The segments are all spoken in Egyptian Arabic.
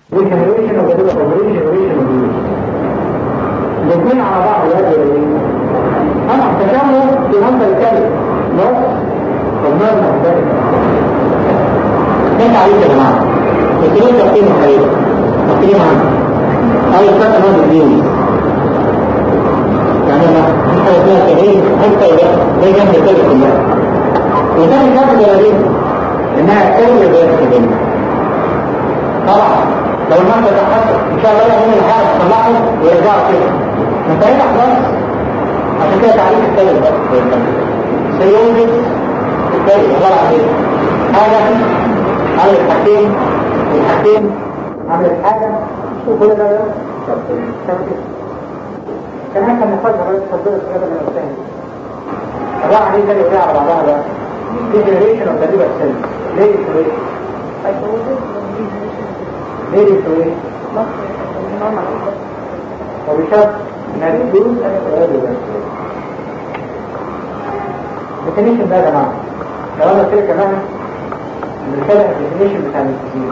ريجنريشن وجدوده ريجنريشن وديوز الاثنين على بعض يؤدي الى ايه؟ طبعا تشابه في منطقه الكلب بس والنار مختلفه ده تعريف يا جماعه الكلام تقييم الحقيقه تقييم عنه اي فرق هذا الدين يعني ما في حاجه اسمها تغيير حتى ده ده جنب الكلب كلها وده مش عارف ده انها كلمه غير كلمه طبعا لو المنطقه ده حصل ان شاء الله يعملوا الحاجه تصلحه ويرجعوا كده انت هنا خلاص عشان كده تعريف الكلمه بس سيوجد الكلمه عباره عن ايه؟ حاجه عملت حاجتين والحاجتين عملت حاجه وكل ده كمان كان نفذها بس تفضل الكلام اللي قلتها طبعا عليه تاني وقع على بعضها بقى دي جنريشن اوف تدريب السن ليه يسوي ليه يسوي وبشرط ندوس الديفينيشن ده يا جماعه لو انا قلت لك كمان ان الشرع الديفينيشن بتاع الانتزين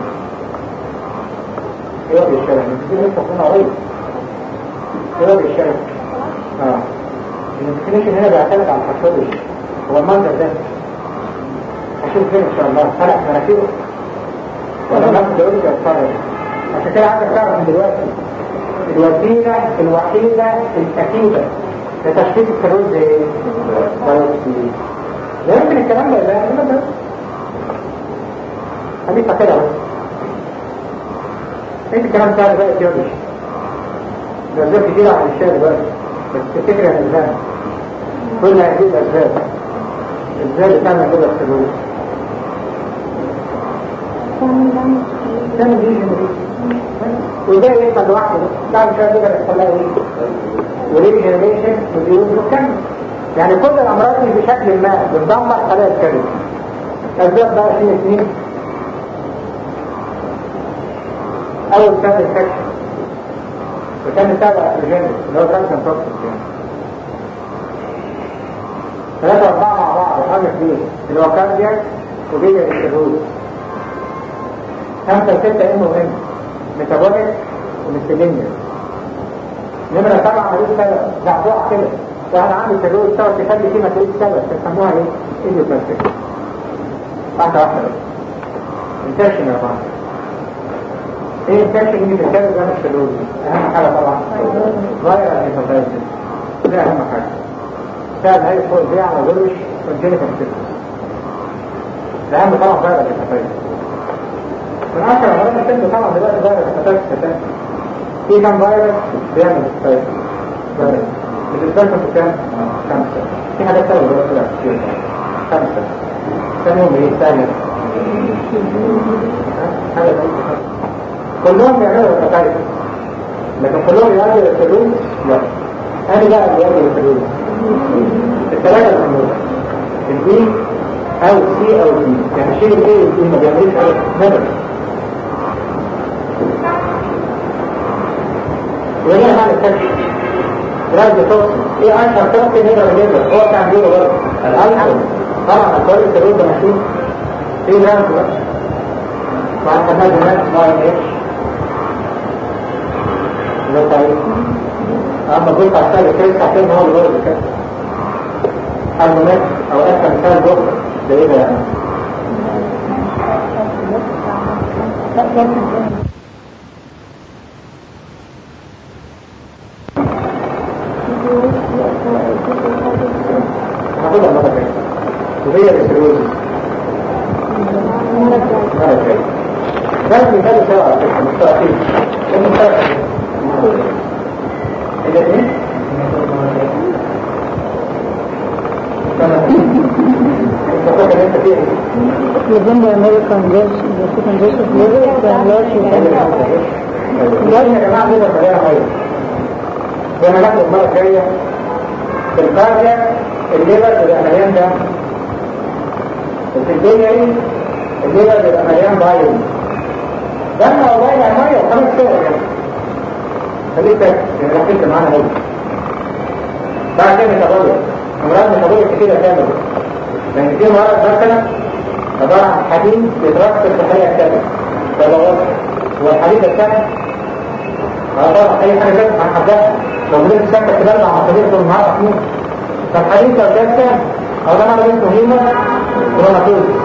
ايه وجه الشرع الانتزين لسه كنا قريب ايه وجه الشرع اه الديفينيشن هنا بيعتمد على الفسيولوجي هو المنظر ده هشوف فين ان شاء الله خلق مناخيره ولا ناخد دوري اتفرج عشان كده عايزك تعرف من دلوقتي الوسيله الوحيده الأكيدة لتشخيص الكروز ايه؟ بايوبسي لا يمكن الكلام ده لا لا لا خليك كده بس انت الكلام بتاع بقى تيولوجي ده اسباب كتير على الشارع بقى بس تفتكر الاسباب كل هذه الاسباب ازاي بتعمل كده الكروز تعمل دي وده يحصل لوحده بعد شويه تقدر يحصل لها ايه؟ وريجنريشن وديوز وكمل يعني كل الامراض دي بشكل ما بتدمر خلايا الكبد اسباب بقى في اثنين اول كان الفكشن وكان السبب الاجنبي اللي هو ترانسن توكسين يعني ثلاثة أربعة مع بعض خمس اثنين اللي هو كاردياك وبيجا الشهود خمسة وستة إنه مهم ميتابوليك وميثيلينيا نمرة سبعة ملوش سبب زعزوع كده واحد عنده شهود تقعد تخلي فيه ما تلاقيش سبب تسموها ايه؟ ايديوباثيك واحدة واحدة بس انتشن يا بعض ايه انتشن اللي في الكلب ده مش شهود اهم حاجة طبعا فايرال هيباتايتس ده اهم حاجة سبب هاي فوق دي على غرش كونجينيتال سيستم ده اهم طبعا فايرال هيباتايتس من عشرة مرات السن طبعا دلوقتي فايرال هيباتايتس كتان في كم فايروس بيعمل هيباتايتس فايرال بالنسبة لكم كام؟ خمسة في حاجات تانية بقى كده كتير خمسة ثانيهم ايه ثانية حاجة تانية كلهم بيعملوا هيباتايتس لكن كلهم يؤدوا للفلوس لا أنا بقى اللي يؤدي للفلوس الثلاثة المهمة البي أو سي أو دي يعني شيل الايه والدي ما بيعملش حاجة نبر وهنا معنى التكشف درجة توصل ايه اشهر توصل نقدر نجيبها هو بتاع بيقوله برضه الالكول طبعا الكل السرور ده مشهور في درجة بقى بعد كمان هناك ما يمشي ده طيب اما قلت على السالة كيف تعتبر هو اللي برضه كده المناك او اكثر مثال بكرة ده ايه ده يعني هقولها مرة تانية وهي الاسروزي مرة تانية ده مثال سوا على فكرة مش تأثير ده مثال الاثنين Within the American West, the second West of Liver, the large دلوقتي يا جماعة دي طريقة هاي زي ما ناخد المرة الجاية في القاعدة الليبر بيبقى مليان دم وفي الدنيا دي الليبر بيبقى مليان بايل دم او بايل على المية وخمس صور يعني خليك فاكر يعني ركزت معانا هاي بعد كده ميتابوليك امراض ميتابوليك كتيرة كاملة لان في مرض مثلا عبارة عن حديد بيتركز في خلايا الكبد ده بوظ والحديث الثاني طبعا اي حاجه كده هنحددها لو بدأت تسكت كده مع مصادر طول النهار احمد فالحديث لو جاب كام او ده مرض اسمه هيمو كروماتوزيس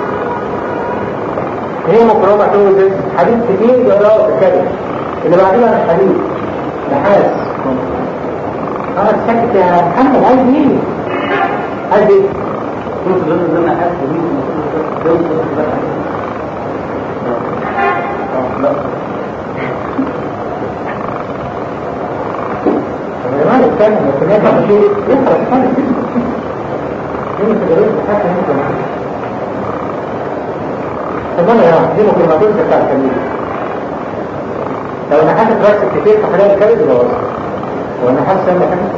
هيمو كروماتوزيس حديث كتير جراه في الكلمه اللي بعديها الحديث نحاس اه تسكت يا محمد عايز مين عايز ايه كنت ظن ان انا حاسس بيه المفروض لا الجمال الثاني بس هي طبعا شيء يقرأ الثاني هنا تجربة حتى هنا طب انا يا دي مكرماتين بتاع التمييز لو انا حاسس رأس كتير في خلال الكبد يبقى وصل وانا حاسس ان حاجة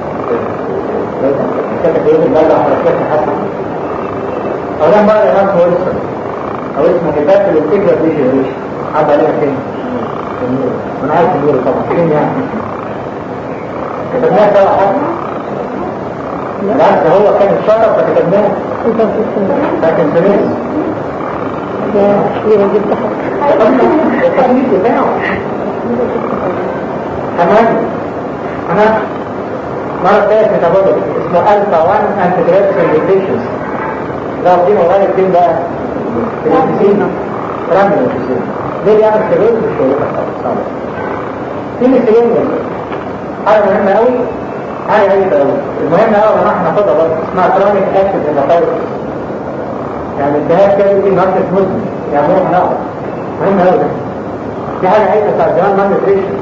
كانت ايه بالبلع حركات حاسة او ده بقى يا ناس ويلسون او اسمه هبات الانتجرال ديجنريشن عاد عليها فين؟ انا عارف النور طبعا فين يعني كتبناها سوا حاجة بالعكس هو كان الشرف فكتبناه لكن سمير ده أخيرا جبت حق التقليد بتاعه كمان انا مرة تانية ميتابوليك اسمه الفا 1 انتجريشن ميوتيشنز ده واخدين قريب فين بقى؟ في الانسين رمي الانسين ليه بيعمل سيروز مش هيبقى صعب في مثلين حاجة مهمة قوي حاجة غريبة قوي المهم قوي ان احنا ناخدها برضه اسمها كرونيك اكتف هيباتايتس يعني الدهاب كده دي ناركس مزمن يعني هو هنعرف مهم قوي ده في حاجة عايزة بتاع زمان مان نيوتريشن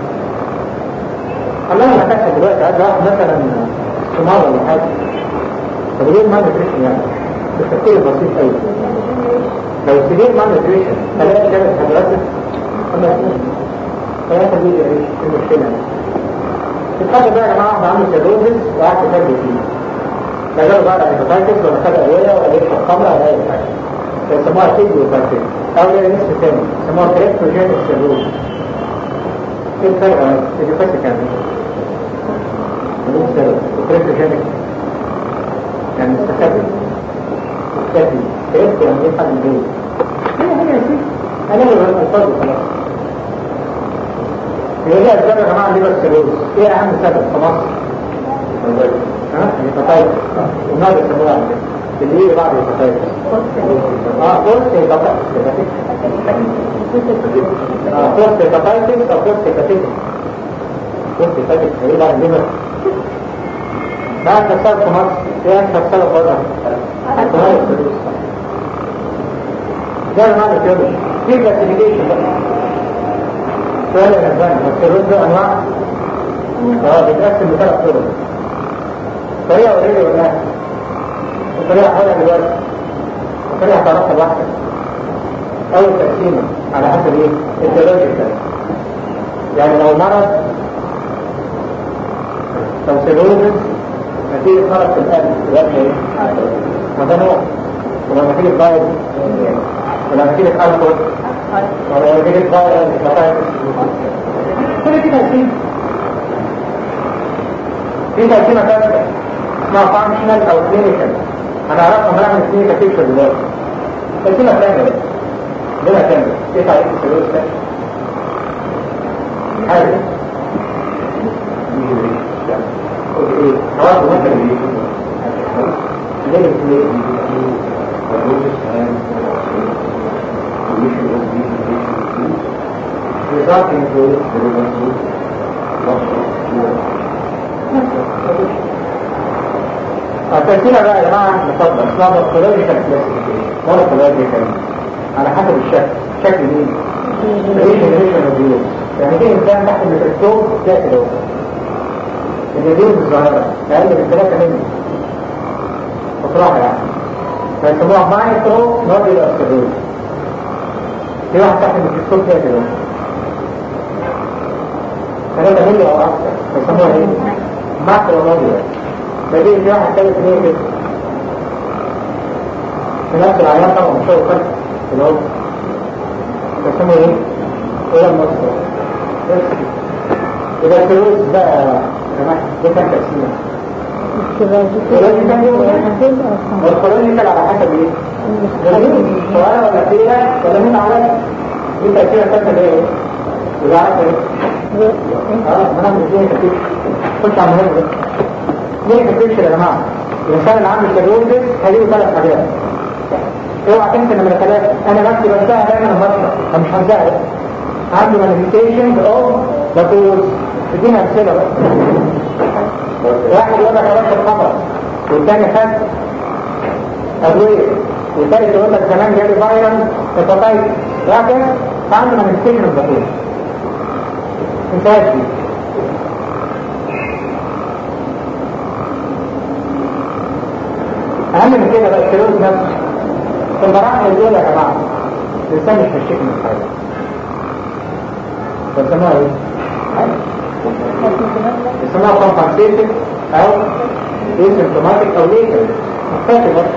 الله ما تحصل دلوقتي عايز واحد مثلا سمار ولا حاجة طب ليه مان نيوتريشن يعني؟ بالتفكير بسيط قوي لو سيفير مان نيوتريشن ثلاثة كده حضرتك خمس ثلاثة دي ايه المشكلة الحاجة بقى يا جماعة احنا عامل سيروزس وقعدت تبدو فيه لا جاله بقى هيباتايتس ولا خد ادوية ولا يشرب خمرة ولا اي حاجة يسموها كيديو باكتيريا او ليها نصف تاني يسموها كريبتوجينيك سيروز ايه الفرق يا ايديوباثيك يعني ايه؟ وكريبتوجينيك يعني مستخبي مستخبي كريبتو يعني ايه حد من دول هي هي يا سيدي انا اللي الفاظ خلاص يقول لي اسباب يا جماعه ليبر سيروز ايه اهم سبب في مصر؟ ها؟ الهيباتايتس والنار يسموها عندنا اللي هي بعد الهيباتايتس اه فورس هيباتايتس اه فورس هيباتايتس او فورس هيباتيتس فورس هيباتيتس هي بعد الليبر ده اكثر سبب في مصر ايه اكثر سبب بره؟ الهيباتايتس سيروز ده المعنى الثاني في كلاسيفيكيشن بقى سؤال يا جماعه السيروز ده انواع اه بيتقسم لثلاث طرق طريقه اوريدي ولا وطريقه حولها دلوقتي وطريقه هتعرفها لوحدك اول تقسيمه على حسب ايه التيولوجيكال يعني لو مرض لو سيروزس نتيجه مرض في القلب دلوقتي ايه؟ ما ده نوع ولو نتيجه بايظ ولو نتيجه الكول ولو نتيجه بايظ كل دي تقسيم في تقسيمه ثالثه اسمها فانكشنال او كلينيكال انا اعرفها معنى كلينيكال بيكتشر دلوقتي تقسيمه ثانيه بقى لنا كام ايه تعريف السيروز ده حاجه ايه خلاص مثلا ليه ليه Result includes الترتيبة بقى يا جماعة نفضل اسمها مورفولوجيكال كلاسيفيكيشن مورفولوجيكال على حسب الشكل شكل مين؟ ريجنريشن اوف فيوز يعني في انسان تحت الميكروسكوب تلاقي كده الفيوز الظاهرة اقل من 3 مللي بصراحة يعني فيسموها مايكرو نوديولار سيروز في واحد تحت الميكروسكوب تلاقي كده 3 مللي او اكثر فيسموها ايه؟ ماكرو نوديولار ده دي في واحد ثالث ليه كده في نفس العيان طبعا مش هو فرق اللي هو بيسموه ايه؟ ايه المصدر بس يبقى الفلوس بقى يا جماعه دي كان تقسيمه والقرآن يسأل على حسب ايه؟ صغيرة ولا كبيرة ولا مين عليها؟ دي تأثير الثالثة ده ايه؟ وده عارف ايه؟ اه ما انا مش ليه كتير خش على المهم ده ليه كتير يا جماعة الإنسان اللي عنده سيروزس هيجيله ثلاث حاجات اوعى تنسى نمرة ثلاثة أنا نفسي بنساها دايما المطلق أنا مش هنساها عنده manifestations of the cause ادينا أمثلة بقى واحد يقول لك أنا بشرب خمرة والتاني خد أدوية والتالت يقول لك زمان جالي فايرال هيباتايتس وهكذا فعنده manifestation of the cause انتهت دي أهم من كده بقى السيروز نفسه في المراحل الأولى يا جماعة الإنسان مش مشيك من الحاجة فسموها إيه؟ يسموها compensated أو asymptomatic أو later مختلفة بس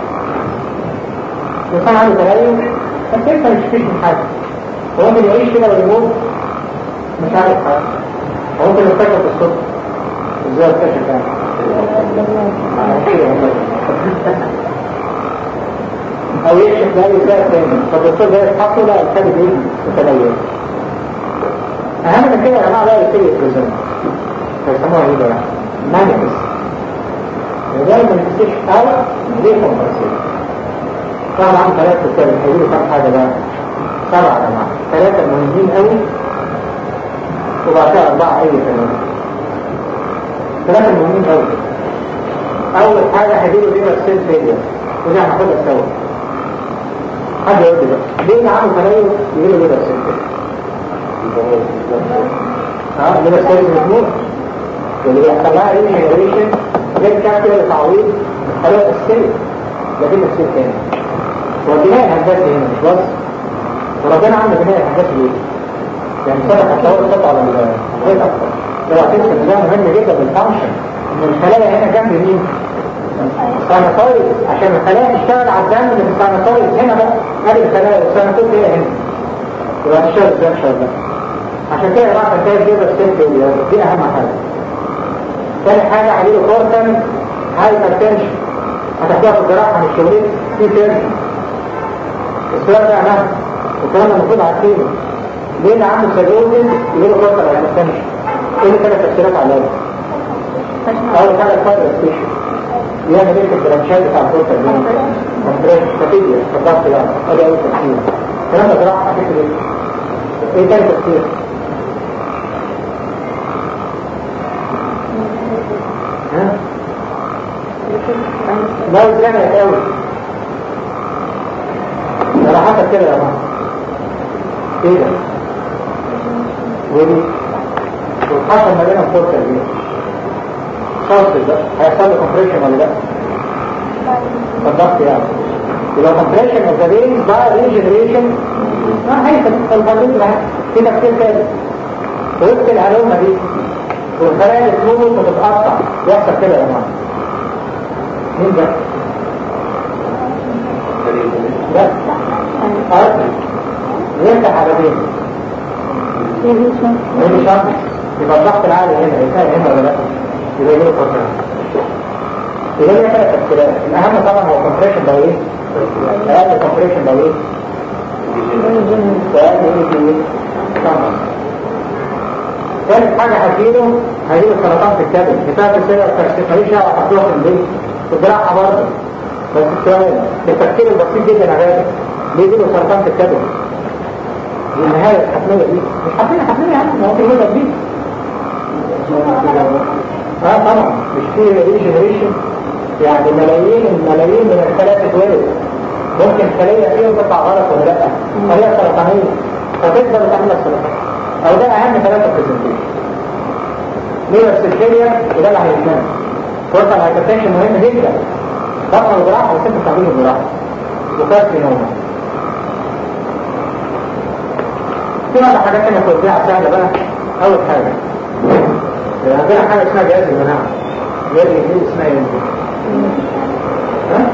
الإنسان عنده تغير بس أنت مش مشيك من حاجة هو ممكن يعيش كده ويموت مش عارف حاجة هو ممكن يفتكر في الصبح ازاي اكتشف يعني او يكشف لا يساء تاني فالدكتور ده يتحطه لا الكلب ايه متليل اهم من كده يا جماعه بقى يبتدي يترزم فيسموها ايه بقى؟ مانيكس وده ما نفسيش او ليه كومبرسيشن طبعا عنده ثلاثة كتاب هيقولوا كام حاجة بقى سبعة يا جماعة ثلاثة مهمين قوي وبعد كده أربعة أي كلام ثلاثة مهمين قوي أول حاجة هيجيله دي السيل فيلير ودي هناخدها سوا حد يقول لي بقى ليه اللي عنده تغير يجيله دي السيل فيلير اه دي السيل مجنون واللي بيحصل لها ايه جنريشن غير كافية لتعويض خلايا السيل لكن السيل تاني والبناء الهندسي هنا مش بس وربنا عمل بناء الهندسي ليه؟ يعني سبق هتلاقوا الخط على الغير اكتر لو هتنسى ان ده مهم جدا بالفانكشن ان الخلايا هنا جنب مين؟ الساناتويد عشان الخلايا تشتغل على الدم اللي في الساناتويد هنا بقى ادي الخلايا الساناتويد هي هنا يبقى تشتغل ازاي ان شاء الله عشان كده راح تلاقي الجبل السلك دي اهم حاجه ثاني حاجه عليه كورتن هايبرتنشن هتاخدوها في الجراحه مش شغلين في تنشن السؤال ده انا والكلام ده المفروض عارفينه ليه اللي عنده سيروزن يجي له كورتن هايبرتنشن ايه اللي ثلاث تفسيرات على اول حاجه الفايبر ستيشن يعمل ايه في البرانشات بتاع الكورتن دي كومبريشن ستابيليا في الضغط يعني ادي اول تفسير الكلام ده جراحه هتكتب ايه ايه تاني تفسير ها لا قدامك قوي ده حسب كده يا جماعه ايه ده ودي والحصل ما بينهم فرصه دي خالص ده هيحصل له كومبريشن ولا لا الضغط يعني يبقى كومبريشن اوف ذا بين بقى ريجنريشن ما هيحصل الفضل معاك في تفسير تاني وسط العلومه دي والخلايا الكلوبوس بتتقطع يحصل كده يا جماعه مين ده؟ ده أرض يفتح على بين مين شمس يبقى الضغط العالي هنا يساعد هنا ولا لا؟ يبقى يجيله كونتراكشن يبقى ليه ثلاث تفسيرات الأهم طبعا هو كومبريشن لو إيه؟ أقل كومبريشن لو إيه؟ وأقل إيه في إيه؟ شمس ثالث حاجة هتجيله هيجيله سرطان في الكبد بسبب السيرة الكارسيفاليشة وحطوها في البيت في الجراحة برضه بس السؤال بالتفكير البسيط جدا يا غالي ليه يجيله سرطان في الكبد؟ دي النهاية الحتمية دي مش حتمية حتمية يعني ما هو في هنا دي اه طبعا مش في ريجنريشن يعني ملايين الملايين من الخلايا تتولد ممكن خلية فيهم تطلع غلط ولا لا خلية سرطانية فتقدر تعمل لك سرطان او ده اهم ثلاثة برزنتيشن ليه بس الفيليا وده اللي هيتنام فرصة الهايبرتنشن مهم جدا طبعا الجراحة بس انت بتعمله الجراحة وكارتي نومة في بعض حاجات تانية توزيعها سهلة بقى أول حاجة عندنا حاجة اسمها جهاز المناعة جهاز الإنجليزي اسمها ايه؟ ها؟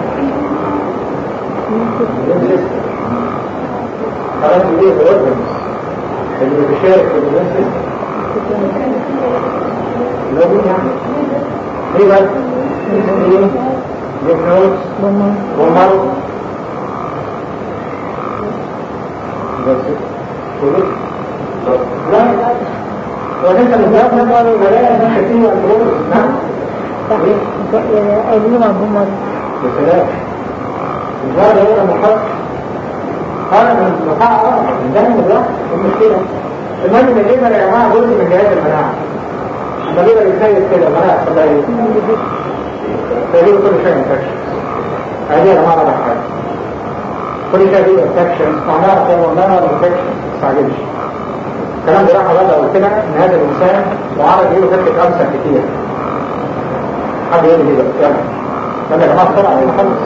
خلاص دي الأورجنز اللي بتشارك في الإيمون سيستم اللي هو مين يعني؟ ليه بس؟ ايه؟ ليف نودز ومرض بس وليه؟ لا وانت بالذات نظر ولا نفس فيه والبروز نعم صح قايلين عندهم مرة بسلام الزرع هو محط قال من مقاعة من دم الوقت المشكلة المهم ان الليبر يا جماعة جزء من جهاز المناعة اما الليبر يتخيل كده المناعة تبقى ايه؟ تقريبا كل شيء انفكشن هذه يا جماعة ده حاجة كل شيء فيه انفكشن معناها في والله انفكشن ما تستعجلش الكلام ده راح بدأ قلت لك ان هذا الانسان معرض له فكرة امثل كتير حد يقول لي كده يلا يلا يا جماعة بسرعة عايزين نخلص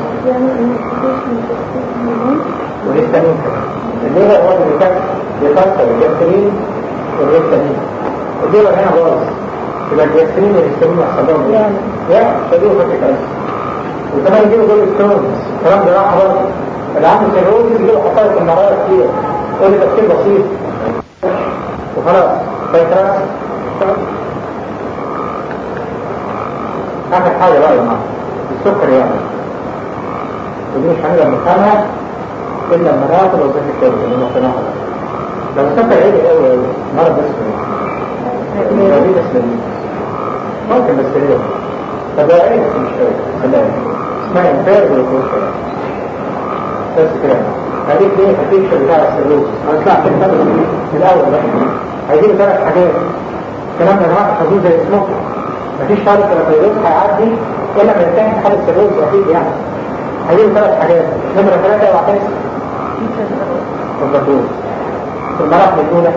والهستامين كمان الليبر هو اللي كان بيكسر الجاسترين والهستامين الليبر هنا باظ يبقى الجاسترين والهستامين يحصل لهم ايه؟ يا شديد فكرة كويس وكمان يجيله دول ستونز الكلام ده راح برضه اللي عنده سيروز يجيله حصايا في المرايا كتير قول لي تفكير بسيط وخلاص فاكرة آخر حاجة بقى يا جماعة السكر يعني ودي مش هنقدر نفهمها إلا لما ناخد وظيفة الكبد اللي نقناها لو السكر عالي قوي قوي مرض اسمه مريض اسمه ممكن بس ليه طب ده عيب مش قوي خليها اسمها انفير جلوكوز بس كده هديك ليه هديك بتاع السيروز انا طلعت في الاول بقى هيجيب ثلاث حاجات الكلام ده يا جماعه حفظوه زي اسمه مفيش حاله الفيروس هيعدي الا ما ينتهي حاله السيروز اكيد يعني هيجيب ثلاث حاجات نمره ثلاثه اوعى تنسى الضغوط في المراحل الاولى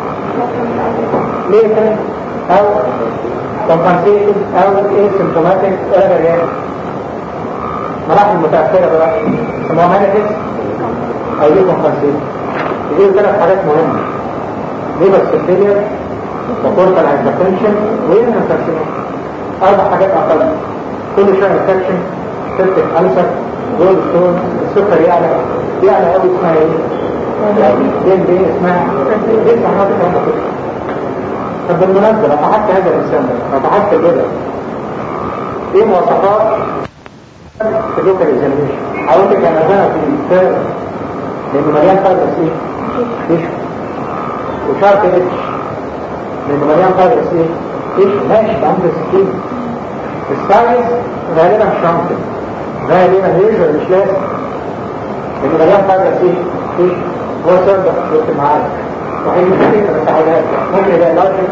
ليه كده او كومبنسيتد او ايه سيمتوماتيك ولا يعني مراحل متاخره بقى سموها مانيتس او دي كومبنسيتد دي ثلاث حاجات مهمه ليبر سيرفيلير وكورتال هايبرتنشن وين انفكشن اربع حاجات اقل كل شويه انفكشن سيرتك ألسر جولد ستون السكر يعلى يعلى قوي اسمها ايه؟ دين دي اسمها دي اسمها كده طب بالمناسبة لو فحصت هذا الإنسان ده لو فحصت الجدر ايه مواصفات في اللوكال اكزامينيشن حاولت كان أنا في الفير لأنه مليان فايروس ايه؟ تيشو وشارك اتش لأنه مليان فايروس ايه؟ تيشو ماشي بعمل السكين السايز غالبا شامبل غالبا يوجوال مش لازم لأنه مليان فايروس ايه؟ تيشو هو سبب قلت معاك وهي مشكلة بس عايزات ممكن يبقى لارجل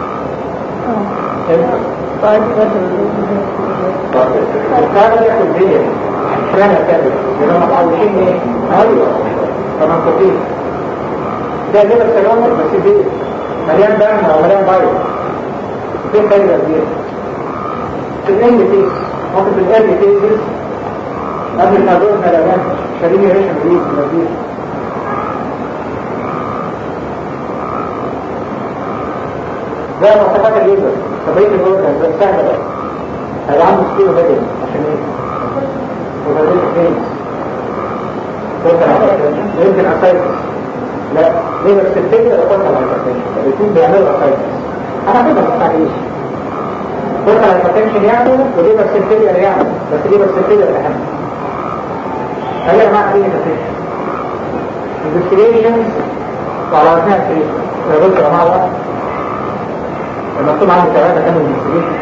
الكارب ياخد بيه اشمعنى الكارب لما متعودين ايه ايوه طبعا كتير ده ليبر سيلومر بس بيه مليان دم او مليان بايو فين فايدة كبيرة في الان كيس ممكن في الان كيسز قبل ما دور مليان شديد يريشن بيه كبير زي مواصفات الليبر طبيعة الأورجن زي سهلة بقى هيبقى عنده سكيلو بدل عشان ايه؟ وتدريب فين؟ يمكن أسايتس لا ليبر سيرتيكي ولا كورتال هايبرتنشن الاثنين بيعملوا أسايتس أنا كده ما استعجلش كورتال هايبرتنشن يعمل وليبر سيرتيكي يعمل بس ليبر سيرتيكي الأهم هيا معاك ايه نتيجة؟ investigations وعلى وزنها كريم انا قلت يا جماعه المكتوب عندي ثلاثة كانوا المسؤولين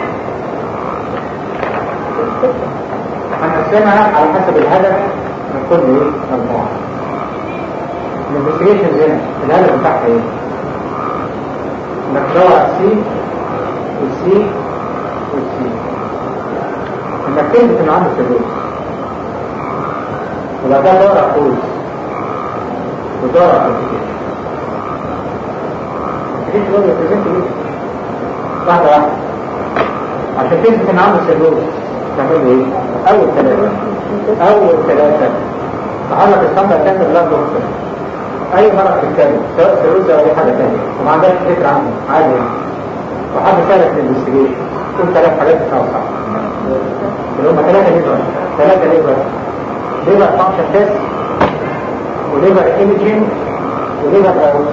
هنقسمها على حسب الهدف من كل ايه مجموعة الانفستيجيشن هنا الهدف بتاعها ايه؟ انك تدور على السي والسي والسي انك تثبت ان عنده سلوك وبعدها تدور على الكوز وتدور على الانفستيجيشن الانفستيجيشن هو يبريزنت ايه؟ واحدة واحدة عشان تثبت ان عنده سيلوز تعمل ايه؟ اول ثلاثة اول ثلاثة تحرك الصندة تعمل بلاد دكتور اي مرض في الكلب سواء سيلوز او اي حاجة تانية وما عندهاش فكرة عنه عادي يعني وحد سالك في الانفستيجيشن كل ثلاث حاجات بتاعه صح اللي هم ثلاثة ليبر ثلاثة ليبر ليبر فانكشن تيست وليبر ايمجينج وليبر اوت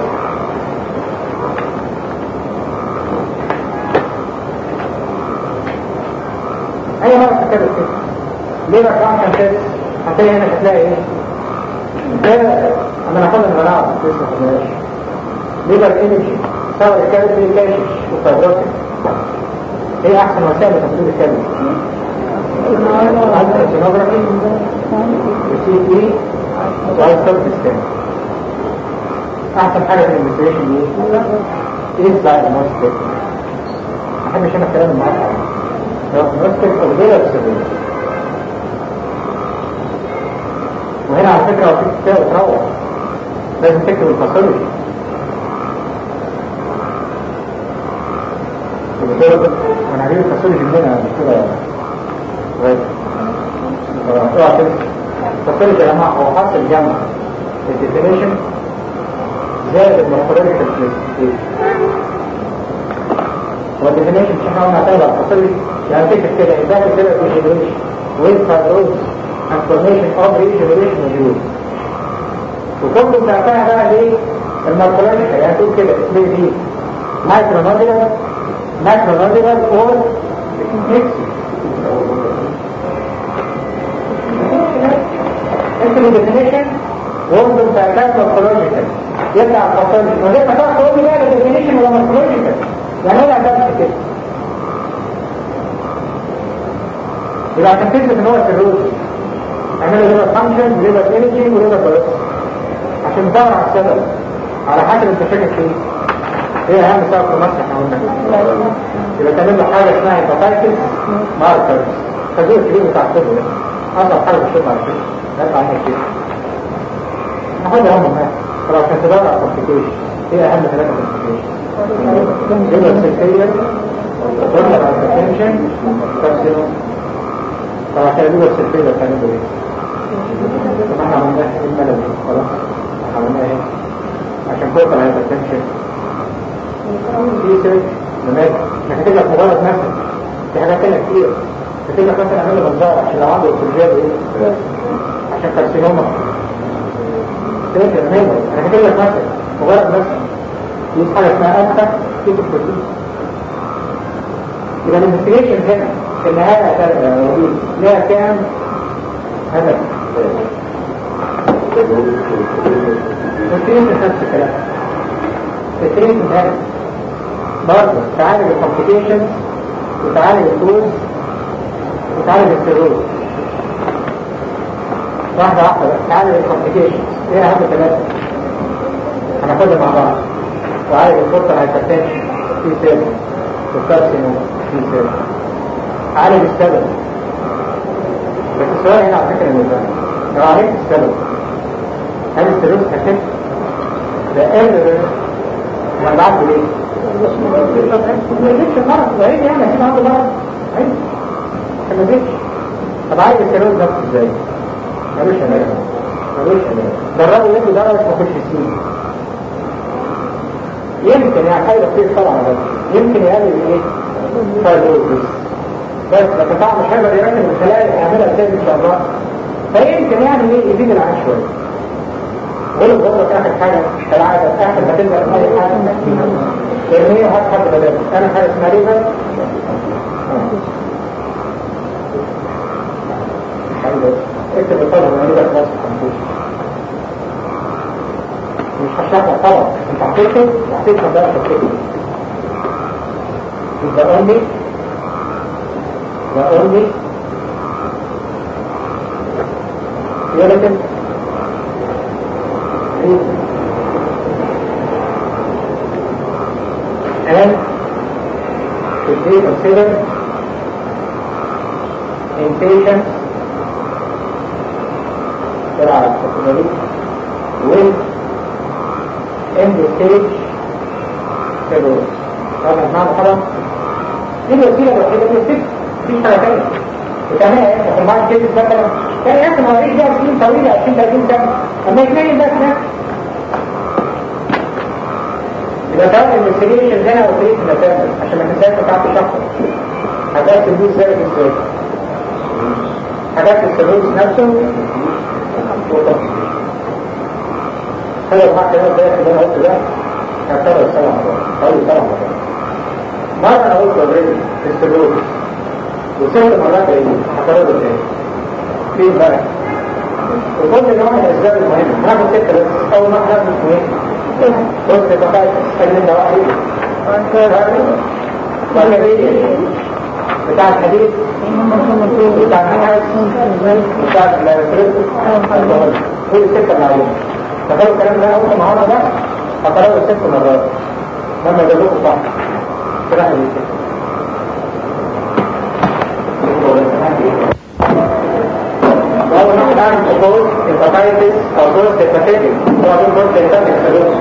اي مرة تكتب كده ليه بقى كان كده هتلاقي هنا هتلاقي ايه ده اما ناخد المناعة لسه خدناش ليبر ايمجي سواء كانت في كاشش وفايبروتيك ايه احسن وسائل لتنظيم الكلمة؟ السينوغرافي والسي تي والسيرفيس سكان احسن حاجة في الانفستيشن دي ايه سلايد الموستيك ما احبش انا الكلام المعقد لو موستيك او غير السبيل وهنا على فكرة لو في كتاب تروح لازم تكتب الفاصولوجي وانا هجيب الفاصولوجي من هنا كده لغاية اوعى كده الفاصولوجي يا جماعة هو حاصل جمع الديفينيشن زائد المورفولوجيكال كلاسيفيكيشن والديفينيشن مش احنا قلنا تابع الفاصولوجي يعني تكتب كده ازاي كده ريجنريشن وين فايبروز and formation of regeneration modules وكله بتعتها بقى ليه المورفولوجيكال يعني تقول كده اسمه دي مايكرونوديلر مايكرونوديلر اور ميكسي انت الديفينيشن وانتم بتعتها مورفولوجيكال يطلع الفاصولوجي وزي ما تقول تقول لي بقى الديفينيشن ولا مورفولوجيكال يعني ايه اعتبرت كده يبقى عشان تثبت ان هو السيروز اعملوا ليبر فانكشن ليبر انرجي وليبر بلوس عشان ندور على السبب على حسب انت شاكك فيه هي اهم سبب في مصر احنا قلنا يبقى تعمل له حاجه اسمها هيباتايتس ماركرز فدول الكبير بتاع الطب ده اصعب حاجه في الشغل على فكره لا عنها كتير ناخدها هم معاك طب عشان تدور على الكومبليكيشن هي اهم ثلاثه كومبليكيشن ليبر سيكيريا ضرر على التنشن كارسينوم طب عشان الليبر سيكيريا تعملوا ايه؟ طب احنا عملناها ايه الملل خلاص عملناها ايه؟ عشان فوق على التنشن في سيرش نماذج انا كاتب لك مجرد مثلا في حاجات تانية كتير كاتب لك مثلا اعمل له منظار عشان لو عنده استرجاب ايه عشان كارسينوما سيرش نماذج انا كاتب لك مثلا مجرد مثلا دي حاجة اسمها أنفة في البروتين يبقى الانفستيجيشن هنا في النهاية ليها كام هدف التريتمنت نفس الكلام التريتمنت هنا برضه تعالج الكومبليكيشنز وتعالج الدوز وتعالج السيروز واحدة واحدة بس تعالج الكومبليكيشنز ايه اهم ثلاثة هناخدها مع بعض وعالج الفرصة هايبرتنشن في سيل والكارسينوم في سيل عالج السبب بس السؤال هنا على فكرة نزال لو عالجت السبب هل السيروز هتفت؟ ده قادر ما بعده ليه؟ ما يجيبش مرض وعيد يعني عشان عنده مرض عيد عشان ما يجيبش طب عالج السيروز نفسه ازاي؟ ملوش علاج ملوش علاج جربوا يدوا درجة ما يخش السين يمكن يعني حاجة كتير طبعا بس يمكن يقلل ايه؟ فايبروزس بس لكن طبعا مش هيقدر يركب الخلايا يعملها ازاي ان شاء الله فيمكن يعني ايه يزيد العين شوية ولو برضه اخر حاجة كالعادة اخر ما تبدأ اي حاجة لان هي هات حد بدل انا حاجة اسمها ليفر اكتب الطلب من ليفر خلاص مش هشرحها طبعا انت هتكتب وهتكتب بقى تكتب يبقى only the only relative reason and should be considered in patients that are particularly with end stage cirrhosis هذا المعنى طبعا دي الوسيله الوحيده اللي بتكتب مفيش حاجه ثانيه وكمان انت في المعنى كده مثلا كان ياخد مواريث ده سنين طويله 20 30 سنه اما يتنقل ده هناك يبقى سواء الانفستيجيشن هنا او فريق المسافه عشان ما تنساش بتاعت الشخص حاجات البوز زي ازاي حاجات السيروز نفسه هو المعنى كده زي اللي انا قلت ده هكذا السبع مرات حوالي سبع مرات مرة انا قلت اوريدي في السيروز وست مرات ايه هكررها تاني في بقى وكل نوع من الاسباب المهمه هناخد سته بس اول ما هناخد اثنين بص بقى تستنى ده واحد بتاع الحديد بتاع النحاس بتاع الالكتريك كل ستة معلومة تخيلوا الكلام ده اول النهارده ده هقرأه ست مرات لما جابوه صح كده احنا وأول ما نعمل تقول hepatitis أو دور هيباتيتس هو دور دور هيباتيتس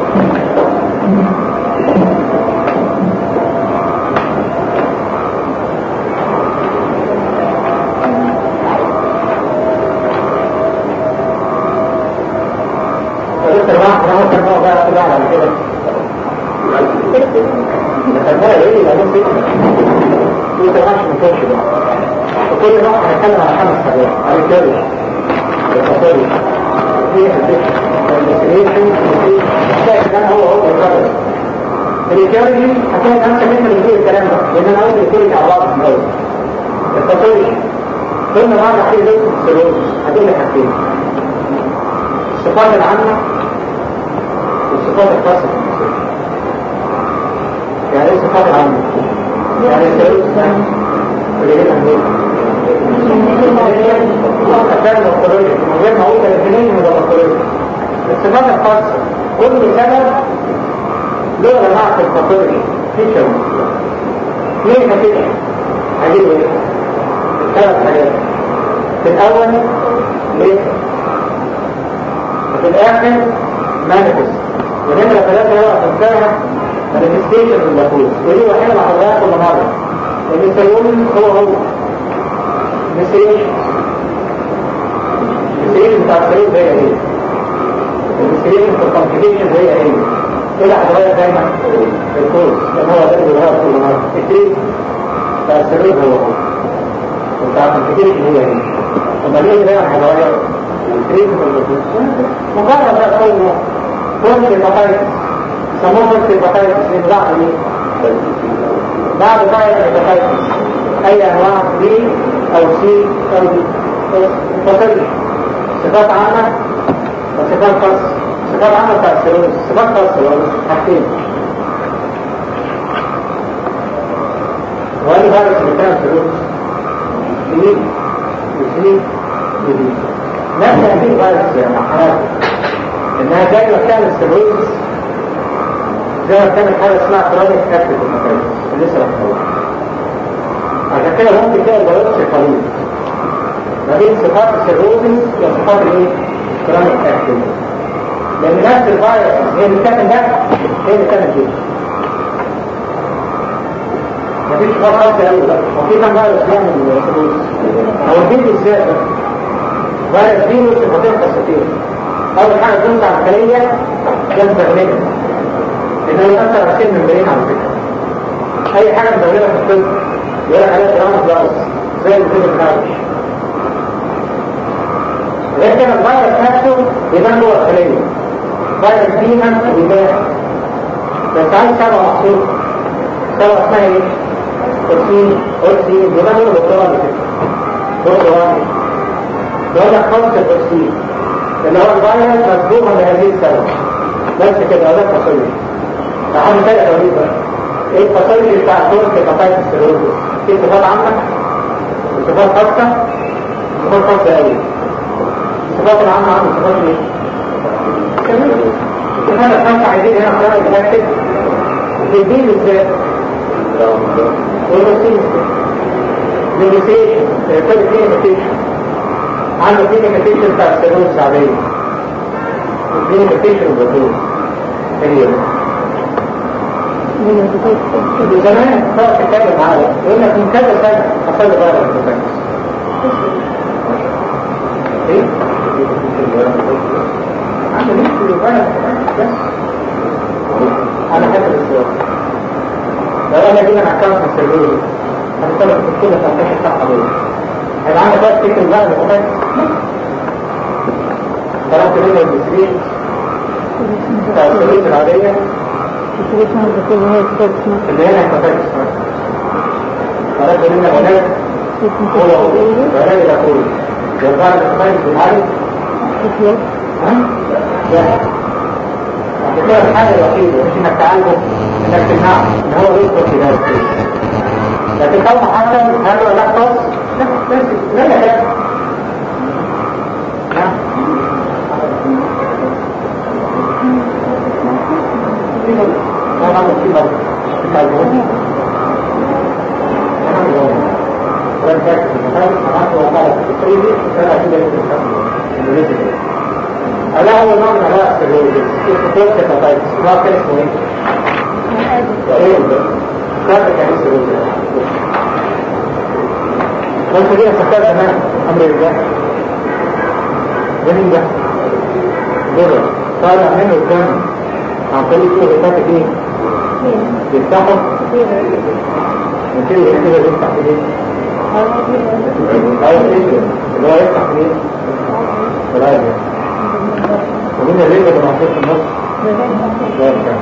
فلسه الواحد انا ممكن هو بقى كده على كده فالمرة ايه يبقى ممكن لسه الواحد ما كانش بقى وكل نوع هنتكلم على خمس حاجات على الكاري الفصولي في الانفستيجيشن في ده هو هو الكاري الكاري هتلاقي نفسك انت اللي بتقول الكلام ده لان انا قلت الكاري على بعض من الاول الفصولي كل مرة في لوك سيروز هتقول لي حاجتين الصفات العامة والصفات الخاصة يعني ايه الصفات العامة؟ يعني السيروز اللي هنا هنقول أفعال البطارية من غير ما أقول الاثنين من البطارية الصفات الخاصة كل سبب له جماعة في البطارية فيشر ليه كده؟ هجيب ايه؟ ثلاث حاجات في الأول ليه؟ وفي الآخر مانيفست ونمرة ثلاثة هو أفكارها مانيفستيشن في اللاكوز ودي وحيدة مع حضرتك كل مرة لأن السيول هو هو مانيفستيشن المانيفستيشن بتاع السيول هي ايه؟ المانيفستيشن في الكومبليكيشن هي ايه؟ كده هتغير دايما الكورس لأن هو ده اللي بيغير كل مرة التريد بتاع السيول هو هو وبتاع الكومبليكيشن هي ايه؟ طب ليه دايما هتغير مجرد بقى اول نوع كل الهيباتايتس سموه كل الهيباتايتس من بعد ايه؟ بعد بقى الهيباتايتس اي انواع بي او سي او دي فصل صفات عامة وصفات خاصة صفات عامة بتاع السيروس صفات خاصة حاجتين وقال لي فيروس بتاع السيروس دي وسي ودي نفس هذه الفيروس يا محمد انها زي ما كان السيروز زي ما كانت حاجه اسمها كرونيك اكتف المكان لسه محمود عشان كده ممكن تلاقي الفيروس قليل ما بين صفات السيروزز وصفات ايه؟ كرونيك اكتف لان نفس الفيروس هي اللي كانت ده هي اللي كانت دي مفيش صفات خاصه قوي بقى وفي كام فيروس بيعمل السيروز هو الجلد ازاي فيروس فيه صفتين خاصتين اول حاجه تنزع الخليه جذب غنيه لانه يؤثر على سن الممبرين على فكره اي حاجه مزوله في الطب يقول لك عليها ترامس بلاس زي الفيلم الكاوش غير كده الفيروس نفسه بيبان جوه الخليه فيروس فيها بيبان بس عايز سبب مخصوص سبب اسمها ايه؟ اورسين اورسين بيبان جوه البرتقال كده برتقال يقول لك خمسة الأكسيد اللي هو الفيروس مسبوقا بهذه السبب بس كده ده التصوير فحاجة تانية توريد بقى ايه التصوير بتاع الدور في قطاية السيروز في صفات عامة وصفات خاصة صفات خاصة قوي الصفات العامة عامة صفات ايه؟ الصفات الخاصة عايزين هنا خلال الكاتب في الدين بالذات والمسيح ليميتيشن كل فيه ليميتيشن عنده في ليميتيشن بتاع السيروز العادية وفي ليميتيشن بالدور هي زمان صار تتكلم معايا يقول لك من كذا سنة حصل لي بقى البروفيس ايه؟ عامل ايه في الوباية بس انا حاسس السؤال لو انا جينا نحكم في السيروز هنطلع في كل تنقيح الصحة دول هيبقى عندك بقى تفتكر بقى البروفيس طلعت منه البسرين بتاع السيروز العادية اللي هنا البروفيس طلعت منه علاج هو هو علاج الأخوي يرفع البروفيس بالعالي ها؟ لا بتبقى الحاجة الوحيدة مش انك تعالجه انك تمنعه ان هو يدخل في هذا لكن طبعا حتى هل هو لا خاص لا لا لا لا نعم لا لا في مرض بتاع الجهود ولا فاكر المثال سمعت وقال في التريدي فلا كده يمكن ألا هو نوع من أنواع السيرولوجيس الخطوط كتابايتس نوع كان اسمه ايه؟ ايه كان كان السيرولوجيس وانت دي فكرت زمان امر الله جميل ده جرب طالع منه الدم عن طريق ايه بتاعتك ايه؟ بيفتحوا نبتدي كده بيفتح في ايه؟ ايوه ايه اللي هو يفتح في ايه؟ الراجل ومين الرجل اللي محطوط في النص؟ ده الكلام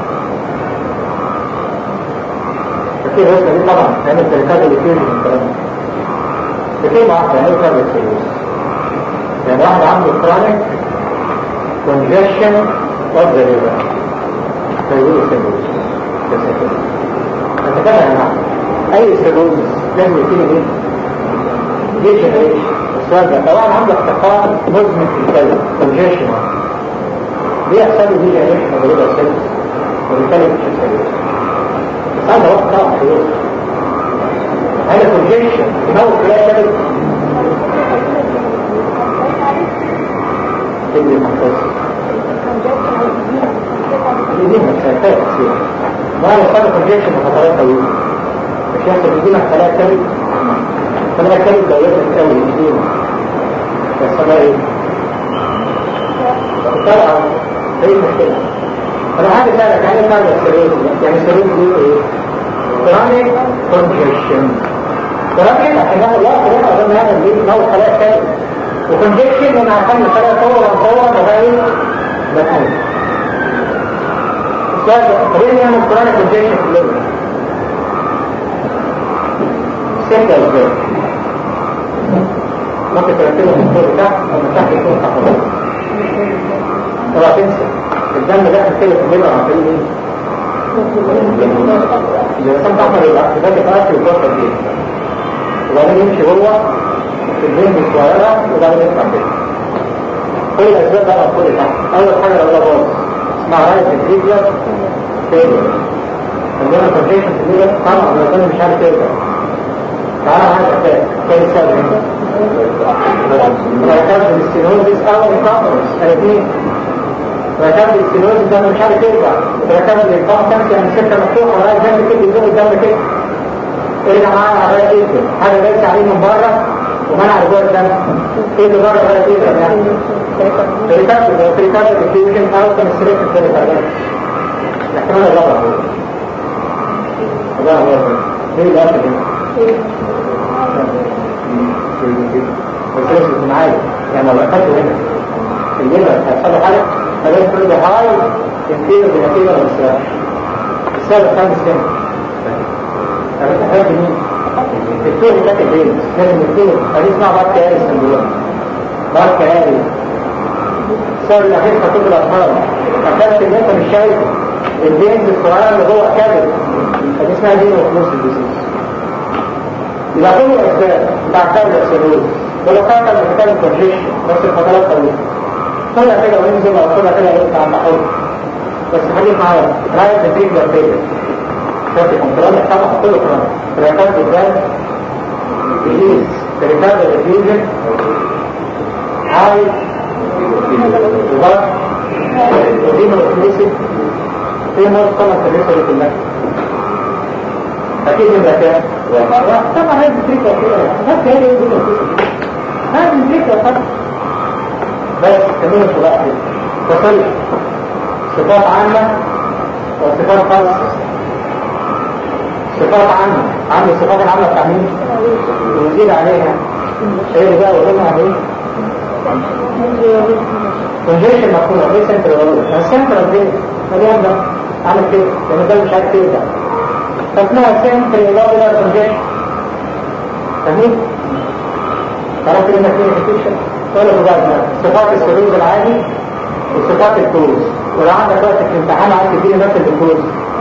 فكيف هو دي طبعا لان التركات اللي فيه من الكلام فكيف واحدة يعني ايه فرق السيروس؟ يعني واحد عنده chronic congestion of the liver فيقول السيروس بس كده فتكلم يا جماعة اي سيروس لازم يكون ايه؟ ليش ايه؟ السؤال ده لو واحد عنده احتقان مزمن في الكلب congestion ليه يحصل لي دي ايه؟ مضروبة السيروس وبالتالي مش السيروس بس هذا وقت طبعا سيروس هذا congestion يموت خلايا كبد تبني المحفظ دي مسافات كثيرة ما يصاب congestion لفترات طويلة مش يحصل يجينا خلايا كبد خلايا كبد دولتها قوي يجينا يحصل ايه؟ طبعا هي مشكلة انا عايز اسالك يعني ايه فعلا السيروز يعني السيروز دي ايه؟ chronic congestion ولكن عشان هذا الوقت ده اظن هذا اللي نوع خلايا ثاني وكونجكشن ان عشان الخلايا طورا طورا لغايه ما تموت السؤال ده طب ايه يعني الكورونيك كونجكشن في الليل؟ سكه ازاي؟ ممكن ترتبه من فوق لتحت او من تحت يكون تحت طبعا تنسى الدم ده كده في الليل عن طريق ايه؟ إذا كان تحمل الاعتداد الآخر يتوصل بيه وبعدين يمشي هو في البين الصغيرة وبعدين يطلع كده كل الأسباب بقى كل تحت أول حاجة لو ده باظ اسمها راية الفيديا تاني عندنا كونتيشن في الليلة طبعا لو كان مش عارف يرجع تعالى معايا الأسباب تاني سبب ركاب الاستينوزيس أو الكاميرس الاثنين ركاب الاستينوزيس ده مش عارف يرجع ركاب الكاميرس يعني سكة مفتوحة ورايح جنب كده يزور الدم كده ارجع معايا على رأي ايه حاجة جاية عليه من بره ومنع رجوع الدم ايه اللي بره رأي ايه يعني بريكارد لو بريكارد الفيوجن او تمثيلات الفريقات الاحتمال الرابع هو الله هو ايه اللي قال كده بس لازم معايا يعني لو اخدته هنا الليبر هيحصل له حاجه فلازم تقول له هاي ينتهي بنتيجه ولا السبب السبب خمس سنين طب انت حاجه مين؟ الدكتور اللي كاتب ايه؟ لازم الدكتور هذه اسمها بعض كارث من دلوقتي بعض كارث السبب الاخير خطوط الاطفال فكانت ان انت مش شايف البينز الصغيره اللي جوه الكبد فدي اسمها دين وفلوس الديزيز يبقى كل الاسباب بتاع كبد السيروز ولو كان كان بيتكلم كونجيشن بس الفترات طويله كلها كده وينزل او كلها كده يقطع محول بس خليك معايا رايح البيت ده فين شوف الكنترول طبعا كله كلام ريكارد الدم بليز ريكارد الفيوجن هاي وبعد وديما الكنيسي في مرض طبعا الكنيسة دي كلها أكيد يبقى كام؟ طبعا هذه الفكرة كده بس هي دي الفكرة هذه الفكرة طبعا بس كمان في وقت تصل صفات عامة وصفات خاصة صفات عامة عامة الصفات العامة بتاع مين؟ ويزيد عليها ايه اللي بقى وقلنا عليه؟ كونجيشن مفهوم ايه سنترال السنترال دي مليان ده عامل كده لان ده مش عارف يرجع فاسمها سنترال لوبولار كونجيشن فاهمين؟ تعرف كلمة كلمة كونجيشن ولا مجرد صفات السلوك العادي وصفات الكروز ولو عندك وقت في الامتحان عايز تديني نفس الدكتور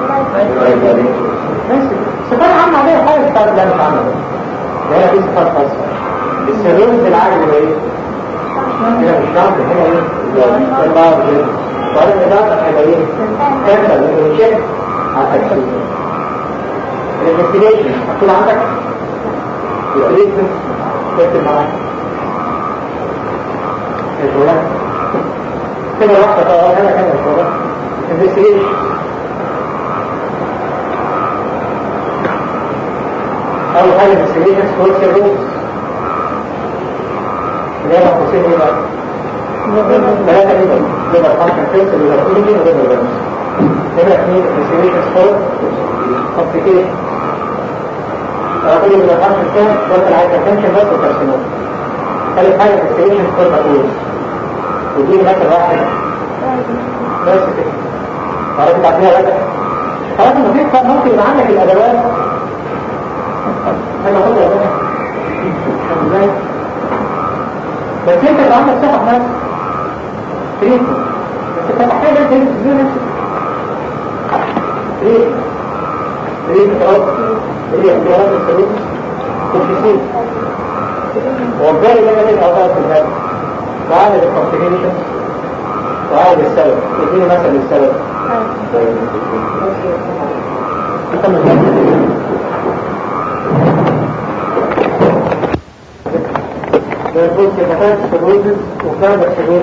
ماشي صفات عامة عليها حاجة صفات لا مش عامة ده هي دي صفات خاصة السيروز بالعالم هو ايه؟ هنا مش شرط هنا ايه؟ البعض كده وعلى الإدارة هيبقى ايه؟ كانسر من شيء على التكسير الانفستيجيشن مكتوب عندك التريتمنت تكتب معاك الجواب كده واحدة طبعا هنا كده الجواب انفستيجيشن أول حاجة انفستيجيشن سكول سيروز اللي هي مخصوصين ايه بقى؟ ثلاثة ليبر ليبر فانكشن تيست ليبر كليني وليبر بيرنس نمرة اثنين انفستيجيشن سكول كومبليكيشن أقول لك الأرقام الثاني بس العايز أتنشن بس وكارسينوم ثالث حاجة انفستيجيشن سكول بقول ودي مثل واحد بس كده عرفت تعطيها لك خلاص المفيد كان ممكن يبقى عندك الأدوات حاجة خطوة يا باشا ازاي؟ بس انت يبقى عندك ثقة في نفسك تريد بس انت محتاج انت تزور نفسك تريد تريد خلاص هي اختيارات السلوك كوفيسين وبالتالي ده من الاوقات في الهدف وعالج الكومبليكيشن وعالج السبب اديني مثل للسبب انت من يكون كتابات سلوكس وكتاب السلوك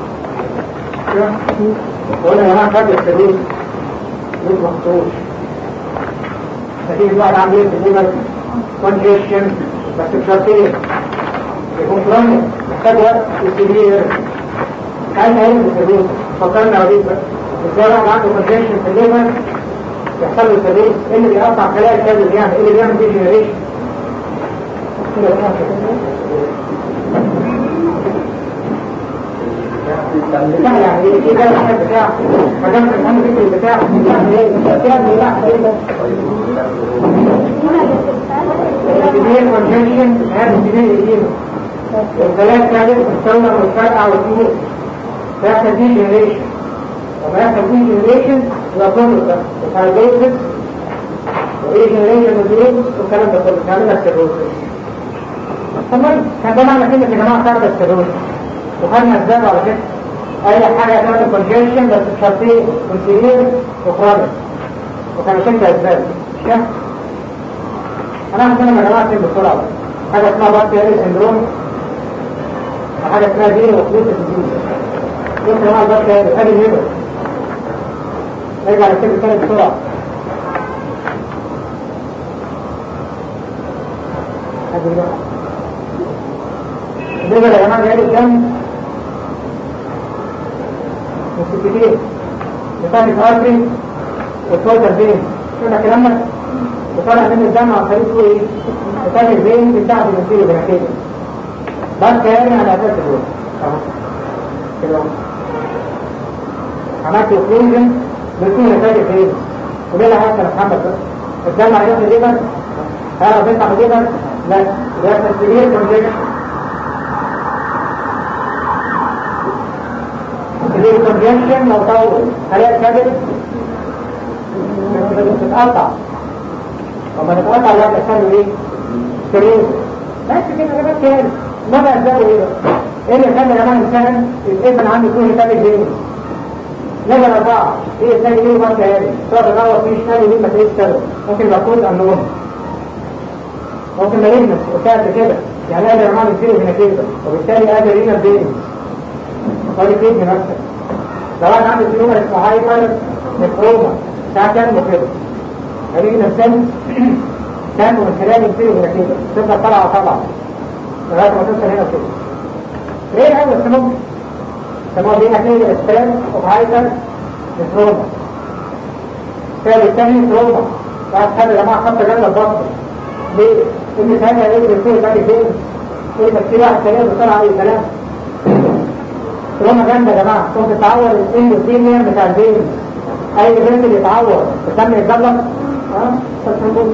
وقلنا يا جماعه كتاب السلوك مش مخصوص نتيجة بعد عملية الإيمال كونجيشن بس بشرطين يكون كرونيك محتاج وقت كبير عايز ايه السلوك فكرنا وليد بقى ازاي واحد عنده كونجيشن في الليفر يحصل له سلوك ايه اللي بيقطع خلايا الكبد يعني ايه اللي بيعمل دي جنريشن بتاع يعني ايه ايه ده الحاجات بتاع ما دام الامام فكري بتاع يعني ايه بتعمل ايه بقى ايه ده الكبير كونجنشن هذا الكبير القديم الثلاث ثالث الثورة والفرقع والطيور فيحصل دي جنريشن وما يحصل دي جنريشن يبقى كله ده الفايبروسس وايه جنريشن والدروس والكلام ده كله تعمل لك سيروسس تمام كان ده معنى كلمة يا جماعة تعرف السيروسس وخدنا اسباب على كده اي حاجة تعمل كونجنشن بس بشرطين كونسيلير وكرونيك وكانوا ست اسباب مش كده؟ انا هتكلم يا جماعة بسرعة بس حاجة اسمها بارتي هيري سندروم وحاجة اسمها دي وخلوص الدين يمكن يا جماعة البارتي هيري ادي الليبر نرجع للكلمة الثانية بسرعة ادي الليبر الليبر يا جماعة هيري كام مستكتين لفاتك ارتري والتوتر بين شوفنا كلامنا وطالع من الدم عن طريق ايه؟ لفاتك بين بتاع بنسيله بنكيده بس كان على اساس الروح اهو كده عملت اوكلوجن بتكون لفاتك بين وده اللي هيحصل يا محمد بقى الدم هيروح الليفر هيعرف يطلع من الليفر لا ده يحصل سيفير كونجكشن اللي كونجنشن لو طول خلايا الكبد بتتقطع وما تتقطع لا تحصل ايه؟ سرير بس كده ده بس يعني ما بقى اسبابه ايه بقى؟ ايه اللي خلى كمان انسان الابن عنده كل كبد بيني نجم أربعة هي الثاني ليه وفرق هذه سواء تدور فيه شمال يمين ما تلاقيش سبب ممكن يبقى كود النوم ممكن مالينس وكانت كده يعني قادر اعمل كده هنا كده وبالتالي قادر هنا بيني قال كده نفسك لو انا عندي تيومر اسمه هايبر نفروما ساعة تنمو كده هنيجي نفسن تنمو من خلال الفيو هنا كده تفضل طالعة طالعة لغاية ما توصل هنا كده ايه هذا السموم؟ سموه دي هتلاقي اسبان وهايبر نفروما السبب الثاني تروما بعد هذا يا جماعة خط جنة البطن ليه؟ ان ثانية ايه اللي فيه بالي فين؟ ايه تفسير واحد كلام بسرعة اي كلام تروما جامدة يا جماعة ممكن تعور الاندوثيليوم بتاع البين اي بنت اللي يتعور الدم يتجلط اه تسمون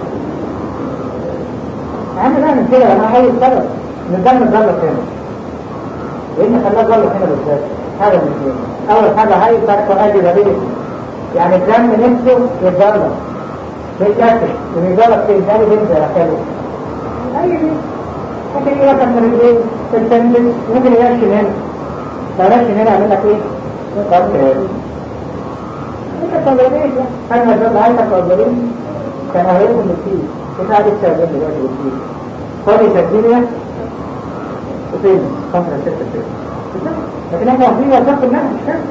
اهم بقى من كده يا جماعة اول سبب ان الدم اتجلط هنا ايه اللي خلاه اتجلط هنا بالذات هذا الاثنين اول حاجه هاي فرق اجنبيه يعني الدم نفسه يتضرب بيتكتش ويضرب في ثاني بنت يركبه اي دي ممكن يركب من الايه في التنبس ممكن يرشن هنا لو رشن هنا يعمل لك ايه؟ فرق هذا انت صغيرين انا مثلا عايزك صغيرين كان هيرهم بالكيل كده قاعد يتسابق دلوقتي بالكيل فاضي تدينيا وفين؟ خمسة ستة ستة لكن احنا واخدين وظيفة الناس مش كده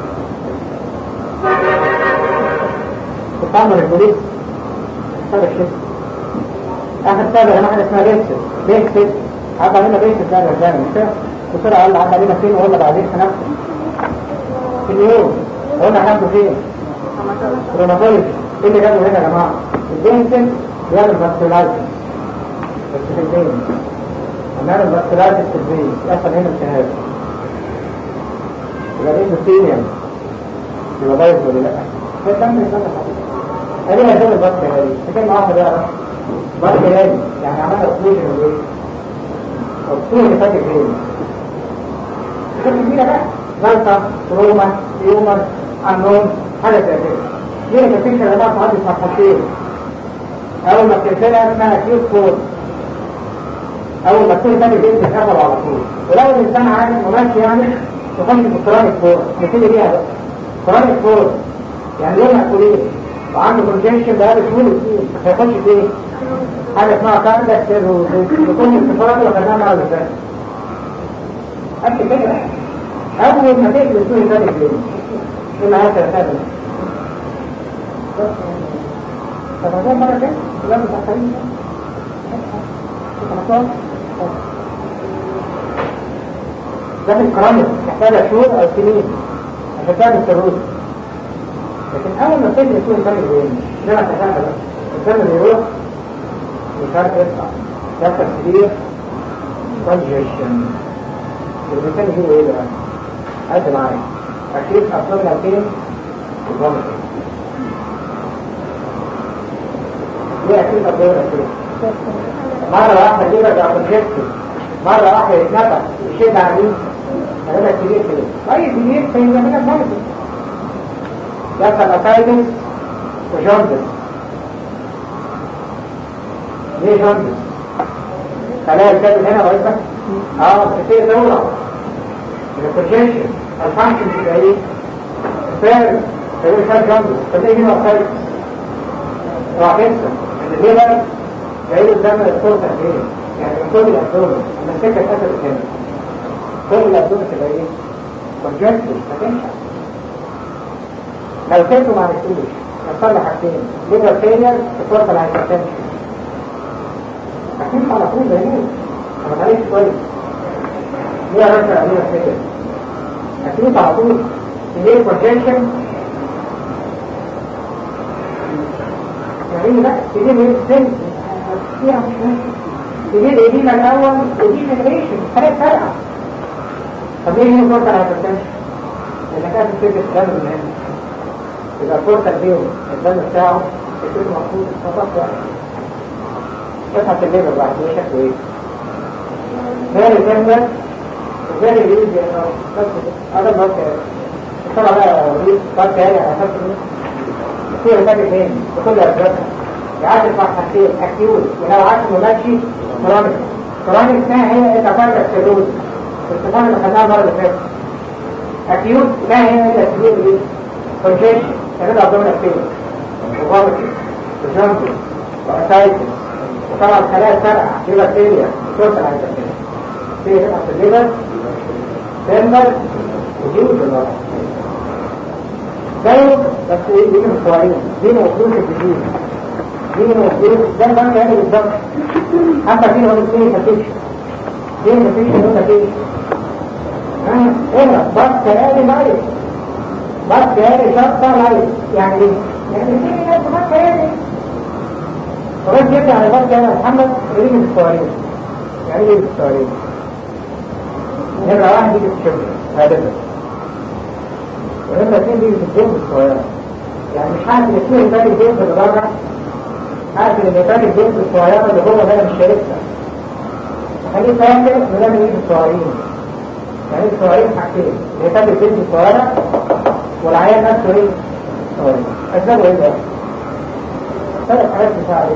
تتعمل البوليس هذا الشيء اخر سابق انا واحدة اسمها بيكسل بيكسل عدى علينا بيكسل ده الرجال مش كده بسرعة قال عدى علينا فين وقلنا بعدين في نفسه في اليوم قلنا هناخده فين روماتولوجي ايه اللي جابه هنا يا جماعة البيكسل بيعمل باستيلايزر بس في البين عمال البكتيريات في البين يحصل هنا التهاب يبقى ايه بكتيريا يبقى بايظ ولا لا ده الدم يصلح ادي هدول البكتيريا دي كان معاها بقى بكتيريا دي يعني عملها اوكسجين ولا ايه اوكسجين اللي فاتت فين كانت كبيره بقى غلطه تروما تيومر عنون حاجه زي كده دي اللي بتفكر بقى في عدد مرحلتين اول ما بتقفلها اسمها اكيوت فور اول ما تكون تاني بيت تتقفل على طول ولو الانسان عارف وماشي يعني تخش في الكرونيك فور نبتدي بيها بقى كرونيك فور يعني ليه مقفولين وعنده كونجنشن بقى له شهور كتير هيخش في ايه؟ حاجه اسمها كاردك سيروز بتكون السفارات اللي خدناها المره اللي فاتت قبل كده اول ما تقفل السوق تاني فين؟ ايه اللي هيحصل يا فندم؟ طب هذا مرة كده لا متأخرين ده في الكرامل تحتاج شهور أو سنين عشان تعمل السرود لكن أول ما تبني يكون الدم بيين زي ما اتفقنا بقى الدم بيروح مش عارف يطلع يحصل كبير كونجيشن الإنسان يجيبه إيه بقى؟ عايز معايا أكيد أبطال الفين وضمن ليه أكيد أبطال الفين مرة واحدة كده بقى كونجكتد مرة واحدة يتنفس يشد عليه هذا كبير كده أي كبير في زمان المرض يحصل أسايدس وجوندس ليه جوندس؟ خلايا الكبد هنا واقفة اه بتصير دورة الكونجكشن الفانكشن تبقى ايه؟ فارغ تقول فارغ جوندس فتلاقي هنا أسايدس اوعى تنسى ان ليه بقى جاي له الدم الصوت ايه يعني من كل الابدومن لما السكه اتقفلت هنا كل الابدومن تبقى ايه كونجكتد فتنشا لو كنتوا ما عرفتوش يحصل له حاجتين ليفر فيلير الفرصه الهايبرتنشن اكيد على طول ده ليه ما تعرفش كويس ليه رفع ليفر فيلير اكيد على طول ليه كونجكشن يعني لا تجيب ايه سن فيها مش ماشي تجيب ايدينا الاول ودينا الريشن حاجات فرقه طب ليه هنا فرصه هايبرتنشن لانك كانت تسجل الدم من هنا يبقى الفرصه دي الدم بتاعه يكون مفروض فقط واحد فتحة الليبر بعد ايه شكله ايه غير الجنة وغير الريز يعني بس هذا الوقت طلع بقى ريز فرق يعني على اساس ايه يصير فاكر فين بكل اسبابها يعادل مع حاجتين اكيوت ولو عاش ممشي كرونيك كرونيك اسمها هي اتفاقد السيروز الاتفاق اللي خدناها المره اللي فاتت اكيوت اسمها هي الاسبوع ايه كونجيشن كده عندنا فين وغامتي وجامبي واسايتس وطبعا الخلايا السرعه دي بكتيريا توصل على البكتيريا في هنا في الليبر تمبر وجيوز الوضع زيه بس ايه دي من الصغيرين دي موجود في الجديد دي موجود ده البنك يعني بالظبط حتى فيه هو الاثنين مفيش دي مفيش هو مفيش هنا بس كلامي ميت بس كلامي شطة ميت يعني ايه؟ يعني في ناس بس كلامي فبس يبدأ على بس كلامي محمد دي من الصغيرين يعني ايه الصغيرين؟ نمرة واحد دي الشغل هذا ولما اثنين دي في الجنب الصغيرة يعني مش عارف ان فيه باقي الجنب بالراجع عارف ان باقي الجنب الصغيرة اللي هو ده مش شايفها خليه فاكر ان ده من ايد الصغيرين يعني الصغيرين حاجتين بيتابع البنت الصغيرة والعيان نفسه ايه؟ صغير أسبابه ايه بقى؟ ثلاث حاجات مساعدة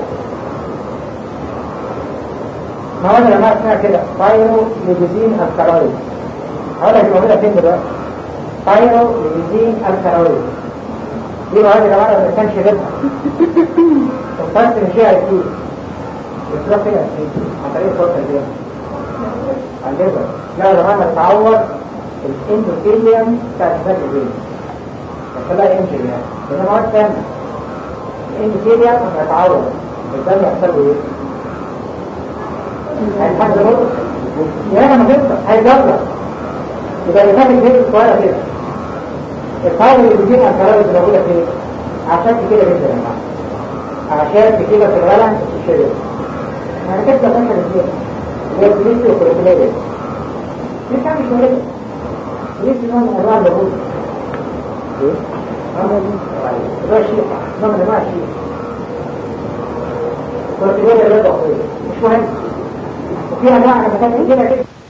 ما هو انا لما اسمع كده بايرو ليبيزين الكراوي هقول لك موجودة فين دلوقتي؟ بايرو ليبيزين الكراوي دي مواد يا جماعة ما كانش غيرها وفرت من شيء اكيد بتروح فين اكيد عن طريق الفترة دي عندنا لا يا جماعة تعور الاندوثيليوم بتاع الفات البين يحصلها انجري يعني لان مواد ثانية الاندوثيليوم هيتعور الدم يحصل له ايه؟ هيتحد نقطة يا انا ما تنسى هيجرب يبقى اللي فات البين صغيرة كده الفاول اللي بيجيب الكرارة اللي موجودة فين؟ عشان كده جدا يا جماعة عشان كده في الغلط الشرير انا كده بفكر ازاي هي الفلوس والكريتينية مش عارف شغلتها ليش نوع من انواع الوجود ايه؟ ده شيء نوع من انواع الشيء الكريتينية ده مش مهم وفي انواع انا بفكر كده كده